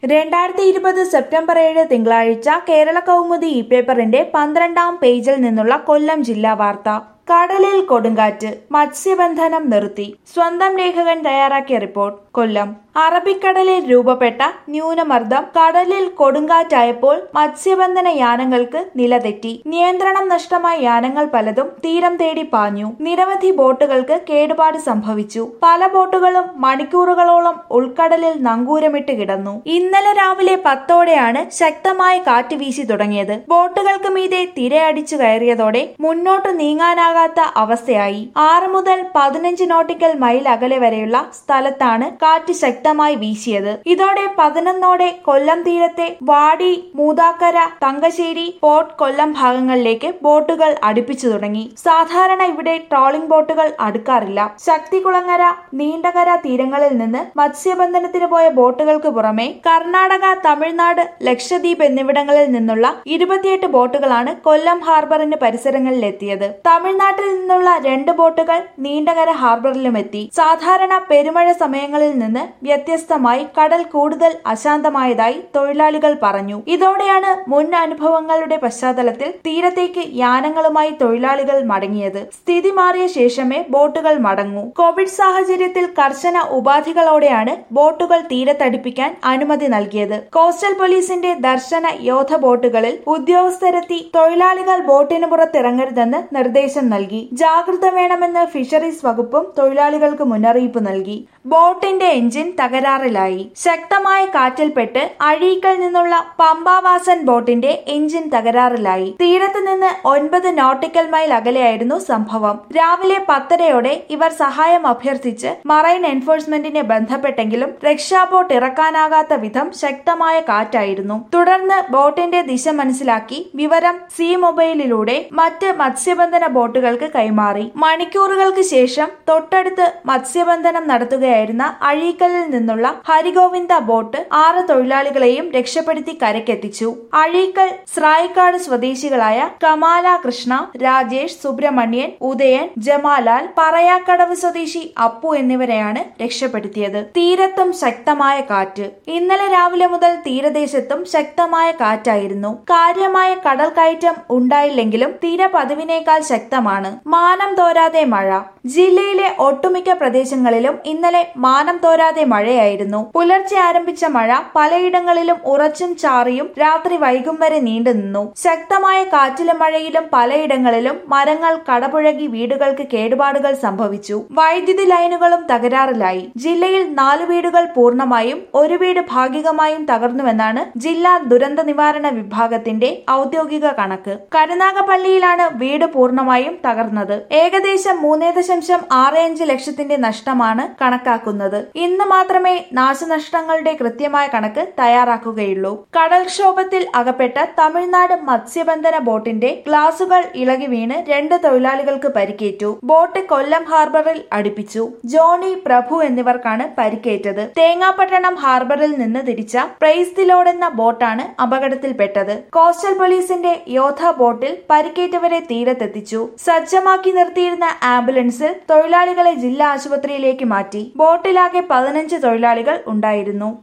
രണ്ടായിരത്തി ഇരുപത് സെപ്റ്റംബർ ഏഴ് തിങ്കളാഴ്ച കേരള കൗമുദി ഇ പേപ്പറിന്റെ പന്ത്രണ്ടാം പേജിൽ നിന്നുള്ള കൊല്ലം ജില്ലാ വാർത്ത കടലിൽ കൊടുങ്കാറ്റ് മത്സ്യബന്ധനം നിർത്തി സ്വന്തം ലേഖകൻ തയ്യാറാക്കിയ റിപ്പോർട്ട് കൊല്ലം അറബിക്കടലിൽ രൂപപ്പെട്ട ന്യൂനമർദ്ദം കടലിൽ കൊടുങ്കാറ്റായപ്പോൾ മത്സ്യബന്ധന യാനങ്ങൾക്ക് നിലതെറ്റി നിയന്ത്രണം നഷ്ടമായ യാനങ്ങൾ പലതും തീരം തേടി പാഞ്ഞു നിരവധി ബോട്ടുകൾക്ക് കേടുപാട് സംഭവിച്ചു പല ബോട്ടുകളും മണിക്കൂറുകളോളം ഉൾക്കടലിൽ നങ്കൂരമിട്ട് കിടന്നു ഇന്നലെ രാവിലെ പത്തോടെയാണ് ശക്തമായ കാറ്റ് വീശി തുടങ്ങിയത് ബോട്ടുകൾക്ക് മീതെ തിരയടിച്ചു കയറിയതോടെ മുന്നോട്ട് നീങ്ങാനാകാത്ത അവസ്ഥയായി ആറ് മുതൽ പതിനഞ്ച് നോട്ടിക്കൽ മൈൽ അകലെ വരെയുള്ള സ്ഥലത്താണ് കാറ്റ് ശക്തമായി വീശിയത് ഇതോടെ പതിനൊന്നോടെ കൊല്ലം തീരത്തെ വാടി മൂതാക്കര തങ്കശ്ശേരി പോർട്ട് കൊല്ലം ഭാഗങ്ങളിലേക്ക് ബോട്ടുകൾ അടുപ്പിച്ചു തുടങ്ങി സാധാരണ ഇവിടെ ട്രോളിംഗ് ബോട്ടുകൾ അടുക്കാറില്ല ശക്തികുളങ്ങര നീണ്ടകര തീരങ്ങളിൽ നിന്ന് മത്സ്യബന്ധനത്തിന് പോയ ബോട്ടുകൾക്ക് പുറമെ കർണാടക തമിഴ്നാട് ലക്ഷദ്വീപ് എന്നിവിടങ്ങളിൽ നിന്നുള്ള ഇരുപത്തിയെട്ട് ബോട്ടുകളാണ് കൊല്ലം ഹാർബറിന് പരിസരങ്ങളിലെത്തിയത് തമിഴ്നാട്ടിൽ നിന്നുള്ള രണ്ട് ബോട്ടുകൾ നീണ്ടകര ഹാർബറിലും എത്തി സാധാരണ പെരുമഴ സമയങ്ങളിൽ നിന്ന് വ്യത്യസ്തമായി കടൽ കൂടുതൽ അശാന്തമായതായി തൊഴിലാളികൾ പറഞ്ഞു ഇതോടെയാണ് മുൻ അനുഭവങ്ങളുടെ പശ്ചാത്തലത്തിൽ തീരത്തേക്ക് യാനങ്ങളുമായി തൊഴിലാളികൾ മടങ്ങിയത് സ്ഥിതി മാറിയ ശേഷമേ ബോട്ടുകൾ മടങ്ങൂ കോവിഡ് സാഹചര്യത്തിൽ കർശന ഉപാധികളോടെയാണ് ബോട്ടുകൾ തീരത്തടിപ്പിക്കാൻ അനുമതി നൽകിയത് കോസ്റ്റൽ പോലീസിന്റെ ദർശന യോധ ബോട്ടുകളിൽ ഉദ്യോഗസ്ഥരെത്തി തൊഴിലാളികൾ ബോട്ടിന് പുറത്തിറങ്ങരുതെന്ന് നിർദ്ദേശം നൽകി ജാഗ്രത വേണമെന്ന് ഫിഷറീസ് വകുപ്പും തൊഴിലാളികൾക്ക് മുന്നറിയിപ്പ് നൽകി ബോട്ടിന്റെ എഞ്ചിൻ തകരാറിലായി ശക്തമായ കാറ്റിൽപ്പെട്ട് അഴീക്കൽ നിന്നുള്ള പമ്പാവാസൻ ബോട്ടിന്റെ എഞ്ചിൻ തകരാറിലായി തീരത്ത് നിന്ന് ഒൻപത് നോട്ടിക്കൽ മൈൽ അകലെയായിരുന്നു സംഭവം രാവിലെ പത്തരയോടെ ഇവർ സഹായം അഭ്യർത്ഥിച്ച് മറൈൻ എൻഫോഴ്സ്മെന്റിനെ ബന്ധപ്പെട്ടെങ്കിലും രക്ഷാ ബോട്ട് ഇറക്കാനാകാത്ത വിധം ശക്തമായ കാറ്റായിരുന്നു തുടർന്ന് ബോട്ടിന്റെ ദിശ മനസ്സിലാക്കി വിവരം സി മൊബൈലിലൂടെ മറ്റ് മത്സ്യബന്ധന ബോട്ടുകൾക്ക് കൈമാറി മണിക്കൂറുകൾക്ക് ശേഷം തൊട്ടടുത്ത് മത്സ്യബന്ധനം നടത്തുകയായിരുന്ന അഴീക്കലിൽ നിന്നുള്ള ഹരിഗോവിന്ദ ബോട്ട് ആറ് തൊഴിലാളികളെയും രക്ഷപ്പെടുത്തി കരക്കെത്തിച്ചു അഴീക്കൽ സ്രായിക്കാട് സ്വദേശികളായ കമാല കൃഷ്ണ രാജേഷ് സുബ്രഹ്മണ്യൻ ഉദയൻ ജമാലാൽ പറയാക്കടവ് സ്വദേശി അപ്പു എന്നിവരെയാണ് രക്ഷപ്പെടുത്തിയത് തീരത്തും ശക്തമായ കാറ്റ് ഇന്നലെ രാവിലെ മുതൽ തീരദേശത്തും ശക്തമായ കാറ്റായിരുന്നു കാര്യമായ കടൽ കയറ്റം ഉണ്ടായില്ലെങ്കിലും തീര പതിവിനേക്കാൾ ശക്തമാണ് മാനം തോരാതെ മഴ ജില്ലയിലെ ഒട്ടുമിക്ക പ്രദേശങ്ങളിലും ഇന്നലെ മാനം തോരാതെ മഴയായിരുന്നു പുലർച്ചെ ആരംഭിച്ച മഴ പലയിടങ്ങളിലും ഉറച്ചും ചാറിയും രാത്രി വൈകും വരെ നീണ്ടുനിന്നു ശക്തമായ കാറ്റിലും മഴയിലും പലയിടങ്ങളിലും മരങ്ങൾ കടപുഴകി വീടുകൾക്ക് കേടുപാടുകൾ സംഭവിച്ചു വൈദ്യുതി ലൈനുകളും തകരാറിലായി ജില്ലയിൽ നാല് വീടുകൾ പൂർണ്ണമായും ഒരു വീട് ഭാഗികമായും തകർന്നുവെന്നാണ് ജില്ലാ ദുരന്ത നിവാരണ വിഭാഗത്തിന്റെ ഔദ്യോഗിക കണക്ക് കരുനാഗപ്പള്ളിയിലാണ് വീട് പൂർണ്ണമായും തകർന്നത് ഏകദേശം മൂന്നേ ദശാംശം ആറ് അഞ്ച് ലക്ഷത്തിന്റെ നഷ്ടമാണ് കണക്കാക്കുന്നത് ഇന്ന് മാത്രമേ നാശനഷ്ടങ്ങളുടെ കൃത്യമായ കണക്ക് തയ്യാറാക്കുകയുള്ളൂ കടൽക്ഷോഭത്തിൽ അകപ്പെട്ട തമിഴ്നാട് മത്സ്യബന്ധന ബോട്ടിന്റെ ഗ്ലാസുകൾ ഇളകി വീണ് രണ്ട് തൊഴിലാളികൾക്ക് പരിക്കേറ്റു ബോട്ട് കൊല്ലം ഹാർബറിൽ അടുപ്പിച്ചു ജോണി പ്രഭു എന്നിവർക്കാണ് പരിക്കേറ്റത് തേങ്ങാപട്ടണം ഹാർബറിൽ നിന്ന് തിരിച്ച പ്രൈസ്തിലോഡ് എന്ന ബോട്ടാണ് അപകടത്തിൽപ്പെട്ടത് കോസ്റ്റൽ പോലീസിന്റെ യോധ ബോട്ടിൽ പരിക്കേറ്റവരെ തീരത്തെത്തിച്ചു സജ്ജമാക്കി നിർത്തിയിരുന്ന ആംബുലൻസിൽ തൊഴിലാളികളെ ജില്ലാ ആശുപത്രിയിലേക്ക് മാറ്റി ബോട്ടിലാകെ പതിനഞ്ച് തൊഴിലാളികൾ ഉണ്ടായിരുന്നു